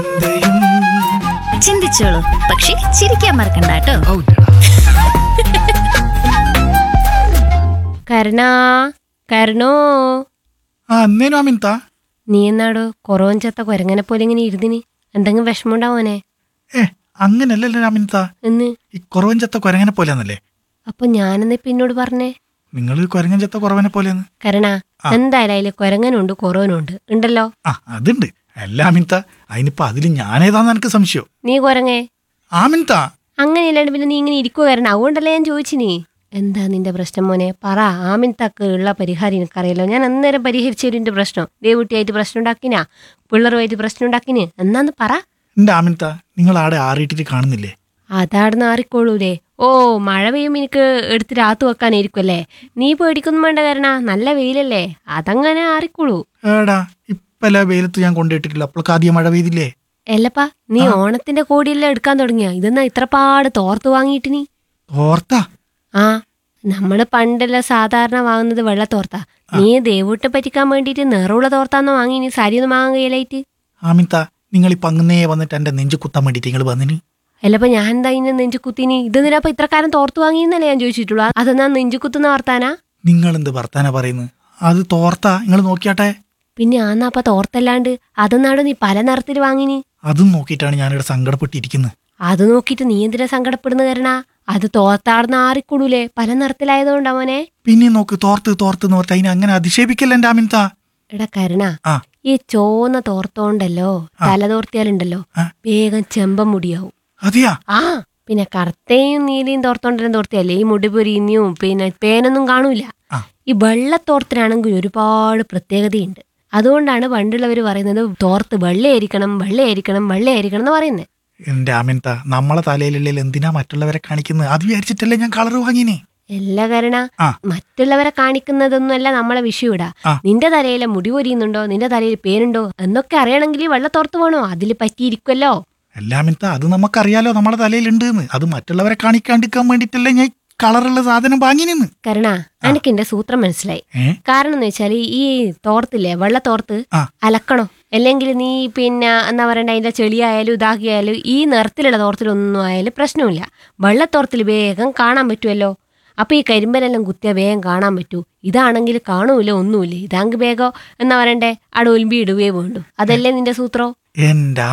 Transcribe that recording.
ചിന്തിച്ചോളൂ പക്ഷെ ചിരിക്കാൻ മറക്കണ്ട കേട്ടോ കരുണാ കരുണോ ആ എന്നേനും അമിൻത നീ എന്നാടോ കൊറോഞ്ചത്ത കൊരങ്ങനെ പോലെ ഇങ്ങനെ ഇരുന്നിന് എന്തെങ്കിലും വിഷമമുണ്ടാവോനെ ഏ അങ്ങനല്ലല്ലോ അമിൻത എന്ന് ഈ കുറവൻ ചത്ത കൊരങ്ങനെ പോലെന്നല്ലേ അപ്പൊ ഞാനെന്ന് പിന്നോട് പറഞ്ഞേ നിങ്ങൾ കൊരങ്ങൻ ചത്ത കുറവനെ പോലെന്ന് കരുണ എന്തായാലും അതില് കൊരങ്ങനുണ്ട് കൊറോനുണ്ട് ഉണ്ടല്ലോ ആ അതുണ്ട് അല്ല അമിൻത അതിനിപ്പോ അതിൽ ഞാനേതാന്ന് എനിക്ക് സംശയം നീ കൊരങ്ങേ ആമിൻത അങ്ങനെയല്ലാണ്ട് പിന്നെ നീ ഇങ്ങനെ ഇരിക്കുക കരണ അതുകൊണ്ടല്ലേ ഞാൻ ചോദിച്ചിനി എന്താ നിന്റെ പ്രശ്നം മോനെ പറ ആമിൻതക്ക് ഉള്ള പരിഹാരം എനിക്കറിയാലോ ഞാൻ അന്നേരം പരിഹരിച്ചു തരും എന്റെ പ്രശ്നം ദേവുട്ടിയായിട്ട് പ്രശ്നം ഉണ്ടാക്കിനാ പിള്ളറുമായിട്ട് പ്രശ്നം ഉണ്ടാക്കിന് എന്നാന്ന് പറ എന്റെ ആമിൻത നിങ്ങൾ ആടെ ആറിയിട്ടിട്ട് കാണുന്നില്ലേ അതാടുന്ന് ആറിക്കോളൂലേ ഓ മഴ പെയ്യുമ്പോ എനിക്ക് എടുത്ത് രാത്തു വെക്കാനായിരിക്കുമല്ലേ നീ പേടിക്കൊന്നും വേണ്ട കാരണ നല്ല വെയിലല്ലേ അതങ്ങനെ ആറിക്കോളൂ ഏടാ ഇപ്പല്ല വെയിലത്ത് ഞാൻ കൊണ്ടിട്ടില്ല അപ്പോഴൊക്കെ ആദ്യം മഴ പെയ്തില്ലേ എല്ലപ്പാ നീ ഓണത്തിന്റെ കോടിയെല്ലാം എടുക്കാൻ തുടങ്ങിയ ഇതെന്നാ ഇത്രപാട് തോർത്ത് വാങ്ങിയിട്ട് നീ ഓർത്താ ആ നമ്മള് പണ്ടെല്ലാം സാധാരണ വാങ്ങുന്നത് വെള്ള തോർത്താ നീ ദേവൂട്ടെ പറ്റിക്കാൻ വേണ്ടിയിട്ട് നിറമുള്ള തോർത്താന്ന് വാങ്ങി നീ സാരിയൊന്നും വാങ്ങാൻ കഴിയലായിട്ട് ആമിൻത നിങ്ങൾ ഈ പങ്ങുന്നേ വന്നിട്ട് എന്റെ നെഞ്ച് കുത്താൻ വേണ്ടിട്ട് നിങ്ങൾ വന്നിന് അല്ലപ്പോ ഞാൻ എന്താ ഇന്ന് നെഞ്ചു കുത്തിനി ഇത് നിനപ്പോ ഇത്ര കാലം തോർത്ത് വാങ്ങിയെന്നല്ലേ ഞാൻ ചോദിച്ചിട്ടുള്ളൂ അതെന്നാ നെഞ്ചു കുത്തുന്ന വർത്താനാ നിങ്ങൾ എന്ത് വർത്താന പറയുന്നത് അത് തോർത്താ നിങ്ങൾ നോക്കിയാട്ടെ പിന്നെ ആന്നാപ്പ തോർത്തല്ലാണ്ട് അതെന്നാടോ നീ പല നിറത്തിൽ വാങ്ങിനി അതും നോക്കിയിട്ടാണ് ഞാനിവിടെ സങ്കടപ്പെട്ടിരിക്കുന്നത് അത് നോക്കിയിട്ട് നീ എന്തിനാ സങ്കടപ്പെടുന്ന കാരണ അത് തോർത്താടുന്ന ആറിക്കൂടൂലേ പല നിറത്തിലായതുകൊണ്ടാ മോനെ പിന്നെ നോക്ക് തോർത്ത് തോർത്ത് എന്ന് പറഞ്ഞാൽ അതിനെ അങ്ങനെ അധിക്ഷേപിക്കല്ല എന്റെ ആമിൻത എടാ കരുണ ആ ഈ ചോന്ന തോർത്തോണ്ടല്ലോ തലതോർത്തിയാലുണ്ടല്ലോ ആ. വേഗം ചെമ്പം മുടിയാവും അതെയാ ആ പിന്നെ കറുത്തയും നീലയും തോർത്തോണ്ടെല്ലാം തോർത്തിയല്ലേ ഈ മുടി പൊരിഞ്ഞും പിന്നെ പേനൊന്നും കാണൂല ആ. ഈ വെള്ളത്തോർത്തിനാണെങ്കിൽ ഒരുപാട് പ്രത്യേകതയുണ്ട് അതുകൊണ്ടാണ് പണ്ടുള്ളവർ പറയുന്നത് തോർത്ത് വെള്ളയായിരിക്കണം വെള്ളയായിരിക്കണം വെള്ളയായിരിക്കണം എന്ന് പറയുന്നത് എന്റെ ആമിൻത നമ്മളെ തലയിലുള്ള എന്തിനാ മറ്റുള്ളവരെ കാണിക്കുന്നത് അത് വിചാരിച്ചിട്ടല്ലേ ഞാൻ കളർ വാങ്ങിനേ എല്ലാ കാരണ ആ. മറ്റുള്ളവരെ കാണിക്കുന്നതൊന്നുമല്ല നമ്മളെ വിഷയം ഇടാ ആ. നിന്റെ തലയിലെ മുടി പൊരിയുന്നുണ്ടോ നിന്റെ തലയിൽ പേനുണ്ടോ എന്നൊക്കെ അറിയണമെങ്കിൽ വെള്ളത്തോർത്ത് വേണോ അതിൽ പറ്റിയിരിക്കുമല്ലോ എല്ലാമിൻത അത് നമുക്കറിയാലോ നമ്മളെ തലയിലുണ്ട് എന്ന് അത് മറ്റുള്ളവരെ കാണിക്കാണ്ടിരിക്കാൻ വേണ്ടിട്ടല്ലേ ഞാൻ കളറുള്ള സാധനം വാങ്ങിനെന്ന് കരുണ എനിക്ക് എന്റെ സൂത്രം മനസ്സിലായി ഏ കാരണം എന്ന് വെച്ചാൽ ഈ തോർത്തില്ലേ വെള്ളത്തോർത്ത് ആ. അലക്കണോ അല്ലെങ്കിൽ നീ പിന്നെ എന്താ പറയണ്ട അതിന്റെ ചെളിയായാലും ഇതാക്കിയാലും ഈ നിറത്തിലുള്ള തോർത്തിലൊന്നും ആയാലും പ്രശ്നമില്ല വെള്ളത്തോർത്തിൽ വേഗം കാണാൻ പറ്റുമല്ലോ അപ്പൊ ഈ കരിമ്പനെല്ലാം കുത്തിയാൽ വേഗം കാണാൻ പറ്റൂ ഇതാണെങ്കിൽ കാണൂല ഒന്നുമില്ല ഇതാങ്കിൽ വേഗം എന്നാ പറയണ്ടേ അവിടെ ഒലിമ്പി ഇടുകയേ വേണ്ടു അതല്ലേ നിന്റെ സൂത്രം എന്റെ